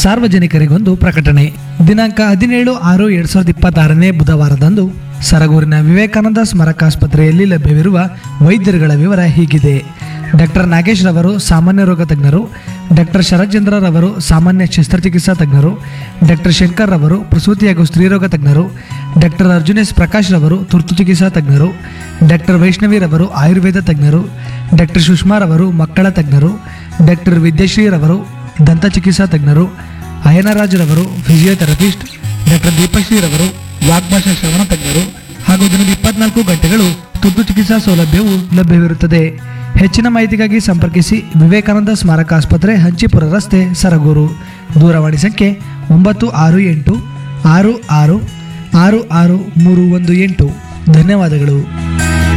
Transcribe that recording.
ಸಾರ್ವಜನಿಕರಿಗೊಂದು ಪ್ರಕಟಣೆ ದಿನಾಂಕ ಹದಿನೇಳು ಆರು ಎರಡ್ ಸಾವಿರದ ಇಪ್ಪತ್ತಾರನೇ ಬುಧವಾರದಂದು ಸರಗೂರಿನ ವಿವೇಕಾನಂದ ಸ್ಮಾರಕಾಸ್ಪತ್ರೆಯಲ್ಲಿ ಲಭ್ಯವಿರುವ ವೈದ್ಯರುಗಳ ವಿವರ ಹೀಗಿದೆ ಡಾಕ್ಟರ್ ನಾಗೇಶ್ ರವರು ಸಾಮಾನ್ಯ ರೋಗ ತಜ್ಞರು ಡಾಕ್ಟರ್ ಶರತ್ಚಂದ್ರ ರವರು ಸಾಮಾನ್ಯ ಶಸ್ತ್ರಚಿಕಿತ್ಸಾ ತಜ್ಞರು ಡಾಕ್ಟರ್ ಶಂಕರ್ ರವರು ಪ್ರಸೂತಿ ಹಾಗೂ ಸ್ತ್ರೀರೋಗ ತಜ್ಞರು ಡಾಕ್ಟರ್ ಅರ್ಜುನೇಶ್ ಪ್ರಕಾಶ್ ರವರು ತುರ್ತು ಚಿಕಿತ್ಸಾ ತಜ್ಞರು ಡಾಕ್ಟರ್ ವೈಷ್ಣವಿ ರವರು ಆಯುರ್ವೇದ ತಜ್ಞರು ಡಾಕ್ಟರ್ ಸುಷ್ಮಾ ರವರು ಮಕ್ಕಳ ತಜ್ಞರು ಡಾಕ್ಟರ್ ವಿದ್ಯಶ್ರೀ ರವರು ದಂತ ಚಿಕಿತ್ಸಾ ತಜ್ಞರು ಅಯ್ಯನರಾಜ್ ರವರು ಫಿಸಿಯೋಥೆರಪಿಸ್ಟ್ ಡಾಕ್ಟರ್ ದೀಪಶ್ರೀ ರವರು ವಾಗ್ಭಾಷಾ ಶ್ರವಣ ತಜ್ಞರು ಹಾಗೂ ದಿನದ ಇಪ್ಪತ್ನಾಲ್ಕು ಗಂಟೆಗಳು ತುರ್ತು ಚಿಕಿತ್ಸಾ ಸೌಲಭ್ಯವು ಲಭ್ಯವಿರುತ್ತದೆ ಹೆಚ್ಚಿನ ಮಾಹಿತಿಗಾಗಿ ಸಂಪರ್ಕಿಸಿ ವಿವೇಕಾನಂದ ಸ್ಮಾರಕ ಆಸ್ಪತ್ರೆ ಹಂಚಿಪುರ ರಸ್ತೆ ಸರಗೂರು ದೂರವಾಣಿ ಸಂಖ್ಯೆ ಒಂಬತ್ತು ಆರು ಎಂಟು ಆರು ಆರು ಆರು ಆರು ಮೂರು ಒಂದು ಎಂಟು ಧನ್ಯವಾದಗಳು